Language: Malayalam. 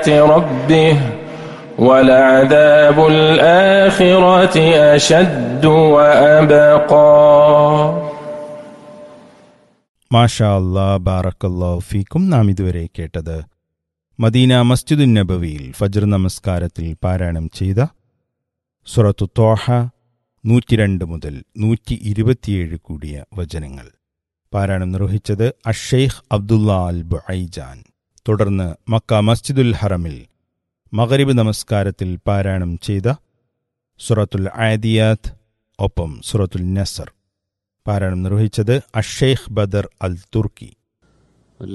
ربه ولعذاب الآخرة أشد وأبقى മാഷാ അല്ലാ ബാറക്കല്ലാ ഫീക്കും നാം ഇതുവരെ കേട്ടത് മദീന മസ്ജിദുൻ നബവിയിൽ ഫജ്ർ നമസ്കാരത്തിൽ പാരായണം ചെയ്ത സുറത്തു തോഹ നൂറ്റിരണ്ട് മുതൽ നൂറ്റി ഇരുപത്തിയേഴ് കൂടിയ വചനങ്ങൾ പാരായണം നിർവഹിച്ചത് അഷെയ്ഖ് അബ്ദുള്ള അൽ ബുഐജാൻ തുടർന്ന് മക്ക മസ്ജിദുൽ ഹറമിൽ മഗരിബ് നമസ്കാരത്തിൽ പാരായണം ചെയ്ത സുറത്തുൽ ആദിയാത്ത് ഒപ്പം സുറത്തുൽ നസർ പാരായണം നിർവഹിച്ചത് അഷെയ്ഖ് ബദർ അൽ തുർക്കി